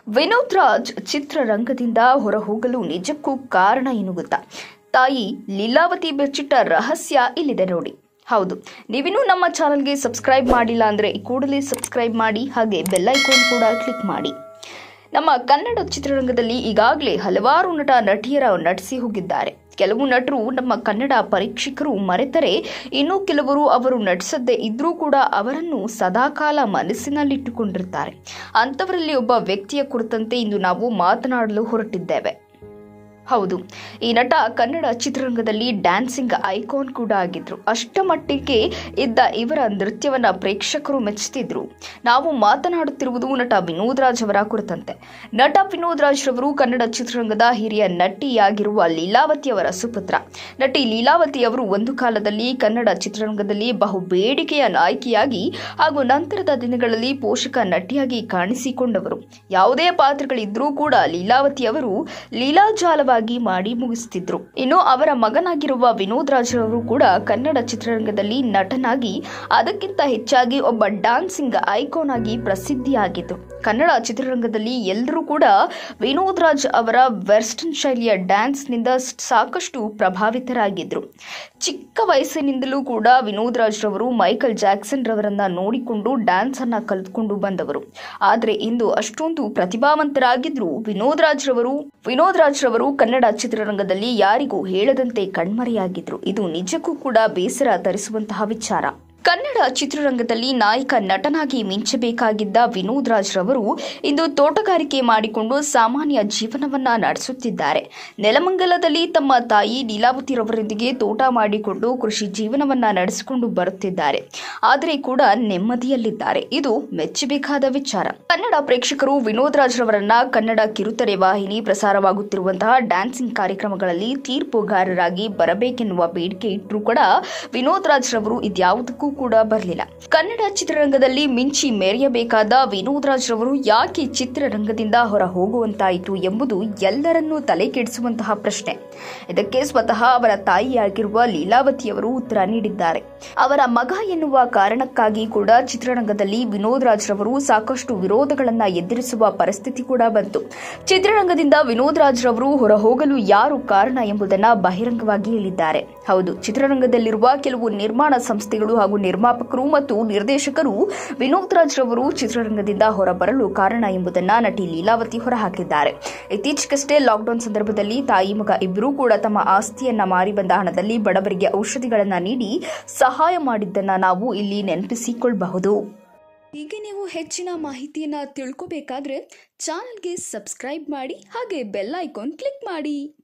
ವಿನೋದ್ ರಾಜ್ ಚಿತ್ರರಂಗದಿಂದ ಹೊರಹೋಗಲು ನಿಜಕ್ಕೂ ಕಾರಣ ಏನು ಗೊತ್ತಾ ತಾಯಿ ಲೀಲಾವತಿ ಬೆಚ್ಚಿಟ್ಟ ರಹಸ್ಯ ಇಲ್ಲಿದೆ ನೋಡಿ ಹೌದು ನೀವಿನ್ನೂ ನಮ್ಮ ಚಾನಲ್ಗೆ ಸಬ್ಸ್ಕ್ರೈಬ್ ಮಾಡಿಲ್ಲ ಅಂದರೆ ಈ ಕೂಡಲೇ ಸಬ್ಸ್ಕ್ರೈಬ್ ಮಾಡಿ ಹಾಗೆ ಬೆಲ್ ಐಕಾನ್ ಕೂಡ ಕ್ಲಿಕ್ ಮಾಡಿ ನಮ್ಮ ಕನ್ನಡ ಚಿತ್ರರಂಗದಲ್ಲಿ ಈಗಾಗಲೇ ಹಲವಾರು ನಟ ನಟಿಯರ ನಟಿಸಿ ಹೋಗಿದ್ದಾರೆ ಕೆಲವು ನಟರು ನಮ್ಮ ಕನ್ನಡ ಪರೀಕ್ಷಕರು ಮರೆತರೆ ಇನ್ನು ಕೆಲವರು ಅವರು ನಟಿಸದೇ ಇದ್ರೂ ಕೂಡ ಅವರನ್ನು ಸದಾಕಾಲ ಮನಸ್ಸಿನಲ್ಲಿಟ್ಟುಕೊಂಡಿರ್ತಾರೆ ಅಂಥವರಲ್ಲಿ ಒಬ್ಬ ವ್ಯಕ್ತಿಯ ಕುರಿತಂತೆ ಇಂದು ನಾವು ಮಾತನಾಡಲು ಹೊರಟಿದ್ದೇವೆ ಹೌದು ಈ ನಟ ಕನ್ನಡ ಚಿತ್ರರಂಗದಲ್ಲಿ ಡ್ಯಾನ್ಸಿಂಗ್ ಐಕಾನ್ ಕೂಡ ಆಗಿದ್ರು ಅಷ್ಟಮಟ್ಟಿಗೆ ಇದ್ದ ಇವರ ನೃತ್ಯವನ್ನ ಪ್ರೇಕ್ಷಕರು ಮೆಚ್ಚುತ್ತಿದ್ರು ನಾವು ಮಾತನಾಡುತ್ತಿರುವುದು ನಟ ವಿನೋದ್ ರಾಜ್ ಅವರ ಕುರಿತಂತೆ ನಟ ವಿನೋದ್ ರಾಜ್ ರವರು ಕನ್ನಡ ಚಿತ್ರರಂಗದ ಹಿರಿಯ ನಟಿಯಾಗಿರುವ ಲೀಲಾವತಿ ಅವರ ಸುಪುತ್ರ ನಟಿ ಲೀಲಾವತಿ ಅವರು ಒಂದು ಕಾಲದಲ್ಲಿ ಕನ್ನಡ ಚಿತ್ರರಂಗದಲ್ಲಿ ಬಹು ಬೇಡಿಕೆಯ ನಾಯಕಿಯಾಗಿ ಹಾಗೂ ನಂತರದ ದಿನಗಳಲ್ಲಿ ಪೋಷಕ ನಟಿಯಾಗಿ ಕಾಣಿಸಿಕೊಂಡವರು ಯಾವುದೇ ಪಾತ್ರಗಳಿದ್ರೂ ಕೂಡ ಲೀಲಾವತಿ ಅವರು ಲೀಲಾಜಾಲವಾಗಿ ಮಾಡಿ ಮುಗಿಸುತ್ತಿದ್ರು ಇನ್ನು ಅವರ ಮಗನಾಗಿರುವ ವಿನೋದ್ ರಾಜ್ರವರು ಕೂಡ ಕನ್ನಡ ಚಿತ್ರರಂಗದಲ್ಲಿ ನಟನಾಗಿ ಅದಕ್ಕಿಂತ ಹೆಚ್ಚಾಗಿ ಒಬ್ಬ ಡಾನ್ಸಿಂಗ್ ಐಕಾನ್ ಆಗಿ ಪ್ರಸಿದ್ಧಿಯಾಗಿದ್ರು ಕನ್ನಡ ಚಿತ್ರರಂಗದಲ್ಲಿ ಎಲ್ಲರೂ ಕೂಡ ವಿನೋದ್ ರಾಜ್ ಅವರ ವೆಸ್ಟರ್ನ್ ಶೈಲಿಯ ಡ್ಯಾನ್ಸ್ನಿಂದ ಸಾಕಷ್ಟು ಪ್ರಭಾವಿತರಾಗಿದ್ರು ಚಿಕ್ಕ ವಯಸ್ಸಿನಿಂದಲೂ ಕೂಡ ವಿನೋದ್ ರಾಜ್ ರವರು ಮೈಕಲ್ ಜಾಕ್ಸನ್ ರವರನ್ನ ನೋಡಿಕೊಂಡು ಡ್ಯಾನ್ಸ್ ಅನ್ನ ಕಲಿತುಕೊಂಡು ಬಂದವರು ಆದರೆ ಇಂದು ಅಷ್ಟೊಂದು ಪ್ರತಿಭಾವಂತರಾಗಿದ್ರು ವಿನೋದ್ ರಾಜ್ ರವರು ವಿನೋದ್ ರಾಜ್ ರವರು ಕನ್ನಡ ಚಿತ್ರರಂಗದಲ್ಲಿ ಯಾರಿಗೂ ಹೇಳದಂತೆ ಕಣ್ಮರೆಯಾಗಿದ್ರು ಇದು ನಿಜಕ್ಕೂ ಕೂಡ ಬೇಸರ ತರಿಸುವಂತಹ ವಿಚಾರ ಕನ್ನಡ ಚಿತ್ರರಂಗದಲ್ಲಿ ನಾಯಕ ನಟನಾಗಿ ಮಿಂಚಬೇಕಾಗಿದ್ದ ವಿನೋದ್ ರಾಜ್ ರವರು ಇಂದು ತೋಟಗಾರಿಕೆ ಮಾಡಿಕೊಂಡು ಸಾಮಾನ್ಯ ಜೀವನವನ್ನ ನಡೆಸುತ್ತಿದ್ದಾರೆ ನೆಲಮಂಗಲದಲ್ಲಿ ತಮ್ಮ ತಾಯಿ ಲೀಲಾವತಿರವರೊಂದಿಗೆ ತೋಟ ಮಾಡಿಕೊಂಡು ಕೃಷಿ ಜೀವನವನ್ನ ನಡೆಸಿಕೊಂಡು ಬರುತ್ತಿದ್ದಾರೆ ಆದರೆ ಕೂಡ ನೆಮ್ಮದಿಯಲ್ಲಿದ್ದಾರೆ ಇದು ಮೆಚ್ಚಬೇಕಾದ ವಿಚಾರ ಕನ್ನಡ ಪ್ರೇಕ್ಷಕರು ವಿನೋದ್ ರಾಜ್ ರವರನ್ನ ಕನ್ನಡ ಕಿರುತೆರೆ ವಾಹಿನಿ ಪ್ರಸಾರವಾಗುತ್ತಿರುವಂತಹ ಡ್ಯಾನ್ಸಿಂಗ್ ಕಾರ್ಯಕ್ರಮಗಳಲ್ಲಿ ತೀರ್ಪುಗಾರರಾಗಿ ಬರಬೇಕೆನ್ನುವ ಬೇಡಿಕೆ ಇಟ್ಟರೂ ಕೂಡ ವಿನೋದ್ ರಾಜ್ ರವರು ಇದ್ಯಾವುದಕ್ಕೂ ಕೂಡ ಬರಲಿಲ್ಲ ಕನ್ನಡ ಚಿತ್ರರಂಗದಲ್ಲಿ ಮಿಂಚಿ ಮೆರೆಯಬೇಕಾದ ವಿನೋದ್ ರಾಜ್ ರವರು ಯಾಕೆ ಚಿತ್ರರಂಗದಿಂದ ಹೊರ ಹೋಗುವಂತಾಯಿತು ಎಂಬುದು ಎಲ್ಲರನ್ನೂ ತಲೆ ಕೆಡಿಸುವಂತಹ ಪ್ರಶ್ನೆ ಇದಕ್ಕೆ ಸ್ವತಃ ಅವರ ತಾಯಿಯಾಗಿರುವ ಲೀಲಾವತಿಯವರು ಉತ್ತರ ನೀಡಿದ್ದಾರೆ ಅವರ ಮಗ ಎನ್ನುವ ಕಾರಣಕ್ಕಾಗಿ ಕೂಡ ಚಿತ್ರರಂಗದಲ್ಲಿ ವಿನೋದ್ ರಾಜ್ ರವರು ಸಾಕಷ್ಟು ವಿರೋಧಗಳನ್ನ ಎದುರಿಸುವ ಪರಿಸ್ಥಿತಿ ಕೂಡ ಬಂತು ಚಿತ್ರರಂಗದಿಂದ ವಿನೋದ್ ರಾಜ್ ರವರು ಹೊರ ಹೋಗಲು ಯಾರು ಕಾರಣ ಎಂಬುದನ್ನ ಬಹಿರಂಗವಾಗಿ ಹೇಳಿದ್ದಾರೆ ಹೌದು ಚಿತ್ರರಂಗದಲ್ಲಿರುವ ಕೆಲವು ನಿರ್ಮಾಣ ಸಂಸ್ಥೆಗಳು ಹಾಗೂ ನಿರ್ಮಾಪಕರು ಮತ್ತು ನಿರ್ದೇಶಕರು ವಿನೋದ್ ರಾಜ್ ರವರು ಚಿತ್ರರಂಗದಿಂದ ಹೊರಬರಲು ಕಾರಣ ಎಂಬುದನ್ನ ನಟಿ ಲೀಲಾವತಿ ಹೊರಹಾಕಿದ್ದಾರೆ ಇತ್ತೀಚೆಗಷ್ಟೇ ಲಾಕ್ಡೌನ್ ಸಂದರ್ಭದಲ್ಲಿ ತಾಯಿ ಮಗ ಇಬ್ಬರೂ ಕೂಡ ತಮ್ಮ ಆಸ್ತಿಯನ್ನ ಮಾರಿ ಬಂದ ಹಣದಲ್ಲಿ ಬಡವರಿಗೆ ಔಷಧಿಗಳನ್ನ ನೀಡಿ ಸಹಾಯ ಮಾಡಿದ್ದನ್ನ ನಾವು ಇಲ್ಲಿ ನೆನಪಿಸಿಕೊಳ್ಳಬಹುದು ಹೀಗೆ ನೀವು ಹೆಚ್ಚಿನ ಮಾಹಿತಿಯನ್ನ ತಿಳ್ಕೋಬೇಕಾದ್ರೆ ಚಾನಲ್ಗೆ ಸಬ್ಸ್ಕ್ರೈಬ್ ಮಾಡಿ ಹಾಗೆ ಬೆಲ್ ಐಕಾನ್ ಕ್ಲಿಕ್ ಮಾಡಿ